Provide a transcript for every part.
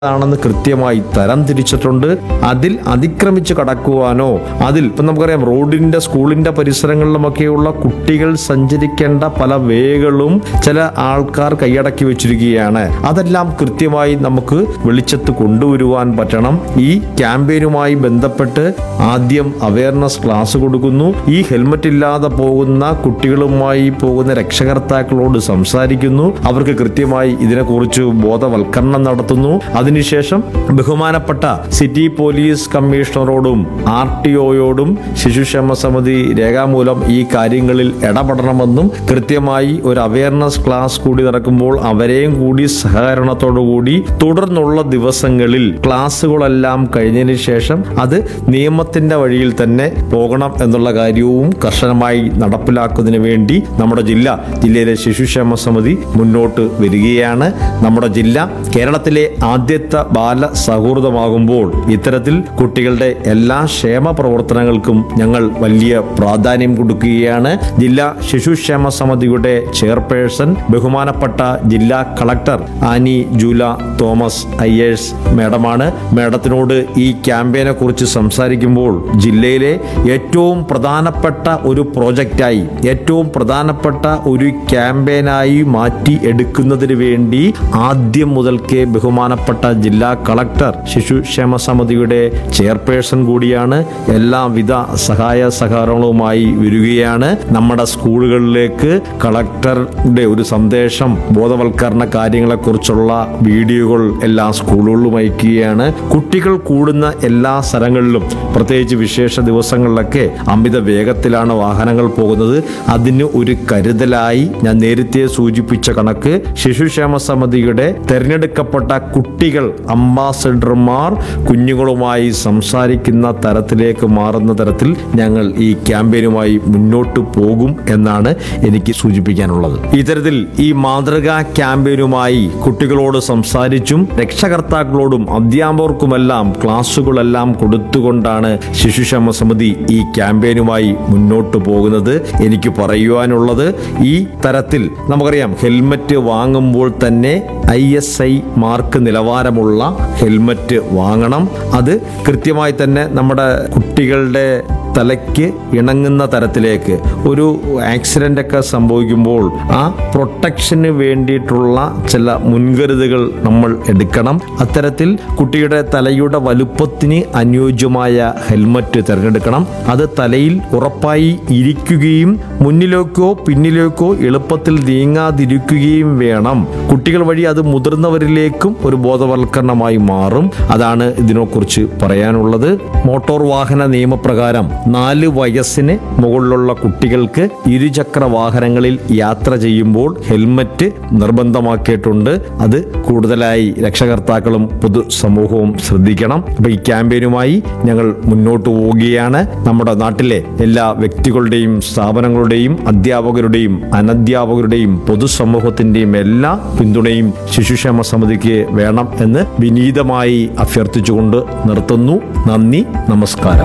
ആണെന്ന് കൃത്യമായി തരം തിരിച്ചിട്ടുണ്ട് അതിൽ അതിക്രമിച്ച് കടക്കുവാനോ അതിൽ ഇപ്പം നമുക്കറിയാം റോഡിന്റെ സ്കൂളിന്റെ പരിസരങ്ങളിലുമൊക്കെയുള്ള കുട്ടികൾ സഞ്ചരിക്കേണ്ട പല വേകളും ചില ആൾക്കാർ കൈയടക്കി വെച്ചിരിക്കുകയാണ് അതെല്ലാം കൃത്യമായി നമുക്ക് വെളിച്ചത്ത് കൊണ്ടുവരുവാൻ പറ്റണം ഈ ക്യാമ്പയിനുമായി ബന്ധപ്പെട്ട് ആദ്യം അവയർനെസ് ക്ലാസ് കൊടുക്കുന്നു ഈ ഹെൽമറ്റ് ഇല്ലാതെ പോകുന്ന കുട്ടികളുമായി പോകുന്ന രക്ഷകർത്താക്കളോട് സംസാരിക്കുന്നു അവർക്ക് കൃത്യമായി ഇതിനെക്കുറിച്ച് ബോധവൽക്കരണം നടത്തുന്നു അതിനുശേഷം ബഹുമാനപ്പെട്ട സിറ്റി പോലീസ് കമ്മീഷണറോടും ആർ ടി ഒയോടും ശിശുക്ഷേമ സമിതി രേഖാമൂലം ഈ കാര്യങ്ങളിൽ ഇടപെടണമെന്നും കൃത്യമായി ഒരു അവയർനെസ് ക്ലാസ് കൂടി നടക്കുമ്പോൾ അവരെയും കൂടി സഹകരണത്തോടു കൂടി തുടർന്നുള്ള ദിവസങ്ങളിൽ ക്ലാസ്സുകളെല്ലാം കഴിഞ്ഞതിന് ശേഷം അത് നിയമത്തിന്റെ വഴിയിൽ തന്നെ പോകണം എന്നുള്ള കാര്യവും കർശനമായി നടപ്പിലാക്കുന്നതിന് വേണ്ടി നമ്മുടെ ജില്ല ജില്ലയിലെ ശിശുക്ഷേമ സമിതി മുന്നോട്ട് വരികയാണ് നമ്മുടെ ജില്ല കേരളത്തിലെ ആദ്യത്തെ ബാല സൗഹൃദമാകുമ്പോൾ ഇത്തരത്തിൽ കുട്ടികളുടെ എല്ലാ ക്ഷേമ പ്രവർത്തനങ്ങൾക്കും ഞങ്ങൾ വലിയ പ്രാധാന്യം കൊടുക്കുകയാണ് ജില്ലാ ശിശുക്ഷേമ സമിതിയുടെ ചെയർപേഴ്സൺ ബഹുമാനപ്പെട്ട ജില്ലാ collector Annie Jula Thomas I S മേഡമാണ് മേഡത്തിനോട് ഈ ക്യാമ്പയിനെ കുറിച്ച് സംസാരിക്കുമ്പോൾ ജില്ലയിലെ ഏറ്റവും പ്രധാനപ്പെട്ട ഒരു പ്രോജക്റ്റായി ഏറ്റവും പ്രധാനപ്പെട്ട ഒരു ക്യാമ്പയിനായി മാറ്റി എടുക്കുന്നതിന് വേണ്ടി ആദ്യം മുതൽക്കേ ബഹുമാനപ്പെട്ട ജില്ലാ കളക്ടർ ശിശുക്ഷേമ സമിതിയുടെ ചെയർപേഴ്സൺ കൂടിയാണ് എല്ലാവിധ സഹായ സഹകരണങ്ങളുമായി വരികയാണ് നമ്മുടെ സ്കൂളുകളിലേക്ക് കളക്ടറുടെ ഒരു സന്ദേശം ബോധവൽക്കരണ കാര്യങ്ങളെക്കുറിച്ചുള്ള വീഡിയോകൾ എല്ലാ സ്കൂളുകളിലും അയക്കുകയാണ് കുട്ടികൾ കൂടുന്ന എല്ലാ സ്ഥലങ്ങളിലും പ്രത്യേകിച്ച് വിശേഷ ദിവസങ്ങളിലൊക്കെ അമിത വേഗത്തിലാണ് വാഹനങ്ങൾ പോകുന്നത് അതിന് ഒരു കരുതലായി ഞാൻ നേരത്തെ സൂചിപ്പിച്ച കണക്ക് ശിശുക്ഷേമ സമിതിയുടെ തെരഞ്ഞെടുക്കപ്പെട്ട കുട്ടികൾ അംബാസഡർമാർ കുഞ്ഞുങ്ങളുമായി സംസാരിക്കുന്ന തരത്തിലേക്ക് മാറുന്ന തരത്തിൽ ഞങ്ങൾ ഈ ക്യാമ്പയിനുമായി മുന്നോട്ട് പോകും എന്നാണ് എനിക്ക് സൂചിപ്പിക്കാനുള്ളത് ഇത്തരത്തിൽ ഈ മാതൃകാ ക്യാമ്പയിനുമായി കുട്ടികളോട് സംസാരിച്ചും രക്ഷകർത്താക്കളോടും അധ്യാപകർക്കുമെല്ലാം ക്ലാസുകളെല്ലാം കൊടുത്തുകൊണ്ടാണ് ശിശുക്ഷേമ സമിതി ഈ ക്യാമ്പയിനുമായി മുന്നോട്ട് പോകുന്നത് എനിക്ക് പറയുവാനുള്ളത് ഈ തരത്തിൽ നമുക്കറിയാം ഹെൽമറ്റ് വാങ്ങുമ്പോൾ തന്നെ ഐ എസ് ഐ മാർക്ക് നിലവാരമുള്ള ഹെൽമറ്റ് വാങ്ങണം അത് കൃത്യമായി തന്നെ നമ്മുടെ കുട്ടികളുടെ തലയ്ക്ക് ഇണങ്ങുന്ന തരത്തിലേക്ക് ഒരു ആക്സിഡൻ്റ് ഒക്കെ സംഭവിക്കുമ്പോൾ ആ പ്രൊട്ടക്ഷന് വേണ്ടിയിട്ടുള്ള ചില മുൻകരുതലുകൾ നമ്മൾ എടുക്കണം അത്തരത്തിൽ കുട്ടിയുടെ തലയുടെ വലുപ്പത്തിന് അനുയോജ്യമായ ഹെൽമറ്റ് തിരഞ്ഞെടുക്കണം അത് തലയിൽ ഉറപ്പായി ഇരിക്കുകയും മുന്നിലേക്കോ പിന്നിലേക്കോ എളുപ്പത്തിൽ നീങ്ങാതിരിക്കുകയും വേണം കുട്ടികൾ വഴി അത് മുതിർന്നവരിലേക്കും ഒരു ബോധവൽക്കരണമായി മാറും അതാണ് ഇതിനെക്കുറിച്ച് പറയാനുള്ളത് മോട്ടോർ വാഹന നിയമപ്രകാരം നാല് വയസ്സിന് മുകളിലുള്ള കുട്ടികൾക്ക് ഇരുചക്ര വാഹനങ്ങളിൽ യാത്ര ചെയ്യുമ്പോൾ ഹെൽമറ്റ് നിർബന്ധമാക്കിയിട്ടുണ്ട് അത് കൂടുതലായി രക്ഷകർത്താക്കളും പൊതുസമൂഹവും ശ്രദ്ധിക്കണം അപ്പൊ ഈ ക്യാമ്പയിനുമായി ഞങ്ങൾ മുന്നോട്ട് പോവുകയാണ് നമ്മുടെ നാട്ടിലെ എല്ലാ വ്യക്തികളുടെയും സ്ഥാപനങ്ങളുടെയും അധ്യാപകരുടെയും അനധ്യാപകരുടെയും പൊതുസമൂഹത്തിന്റെയും എല്ലാ പിന്തുണയും ശിശുക്ഷേമ സമിതിക്ക് വേണം എന്ന് വിനീതമായി അഭ്യർത്ഥിച്ചുകൊണ്ട് നിർത്തുന്നു നന്ദി നമസ്കാരം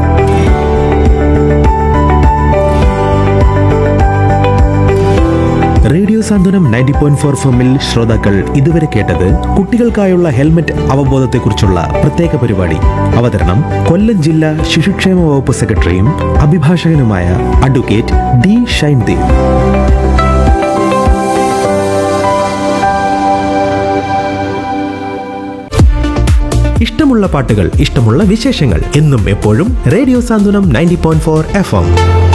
radio Santhwanam ninety point four ഫമിൽ ശ്രോതാക്കൾ ഇതുവരെ കേട്ടത് കുട്ടികൾക്കായുള്ള ഹെൽമറ്റ് അവബോധത്തെക്കുറിച്ചുള്ള പ്രത്യേക പരിപാടി അവതരണം കൊല്ലം ജില്ലാ ശിശുക്ഷേമ വകുപ്പ് സെക്രട്ടറിയും അഭിഭാഷകനുമായ അഡ്വക്കേറ്റ് ഡി ഷൈൻദേവ് ഇഷ്ടമുള്ള പാട്ടുകൾ ഇഷ്ടമുള്ള വിശേഷങ്ങൾ എന്നും എപ്പോഴും radio Santhwanam ninety point four F M